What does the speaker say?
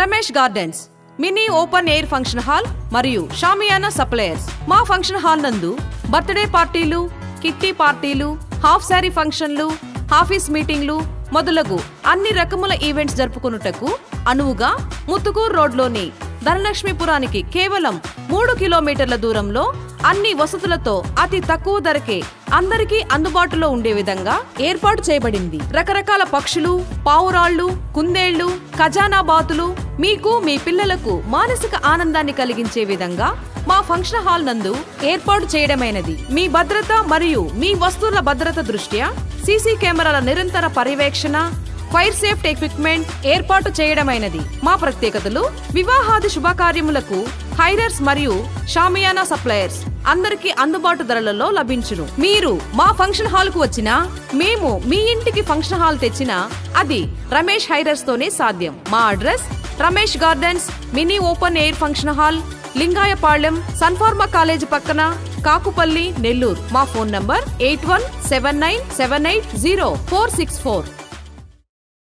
Ramesh gardens mini open air function hall మరియు షామియానా suppliers మా ఫంక్షన్ హాల్ నందు బర్త్డే పార్టీలు కిట్టి పార్టీలు హాఫ్ శారీ ఫంక్షన్లు ఆఫీస్ మీటింగ్లు మొదలగు అన్ని రకముల ఈవెంట్స్ జరుపుకొనుటకు అనువుగా ముత్తుకూరు రోడ్లోని ధనలక్ష్మీపురానికి కేవలం మూడు కిలోమీటర్ల దూరంలో అన్ని వసతులతో అతి తక్కువ ధరకే అందరికీ అందుబాటులో ఉండే విధంగా ఏర్పాటు చేయబడింది రకరకాల పక్షులు పావురాళ్లు కుందేళ్లు ఖజానా బాతులు మీకు మీ పిల్లలకు మానసిక ఆనందాన్ని కలిగించే విధంగా మా ఫంక్షన్ హాల్ నందు ఏర్పాటు చేయడమైనది మీ భద్రత మరియు మీ వస్తువుల భద్రత దృష్ట్యా సీసీ కెమెరాల నిరంతర పర్యవేక్షణ ఫైర్ సేఫ్టీ ఎక్విప్మెంట్ ఏర్పాటు చేయడమైనది మా ప్రత్యేకతలు వివాహాది శుభకార్యములకు హైరర్స్ మరియు షామియానా సప్లయర్స్ అందరికీ అందుబాటు ధరలలో లభించును మీరు మా ఫంక్షన్ హాల్ కు వచ్చినా మేము మీ ఇంటికి ఫంక్షన్ హాల్ తెచ్చినా అది రమేష్ హైరర్స్ తోనే సాధ్యం మా address Ramesh gardens mini open air function hall Lingayapalyam Sun Pharma college పక్కన కాకుపల్లి నెల్లూరు మా phone number eight one seven nine seven eight zero four six four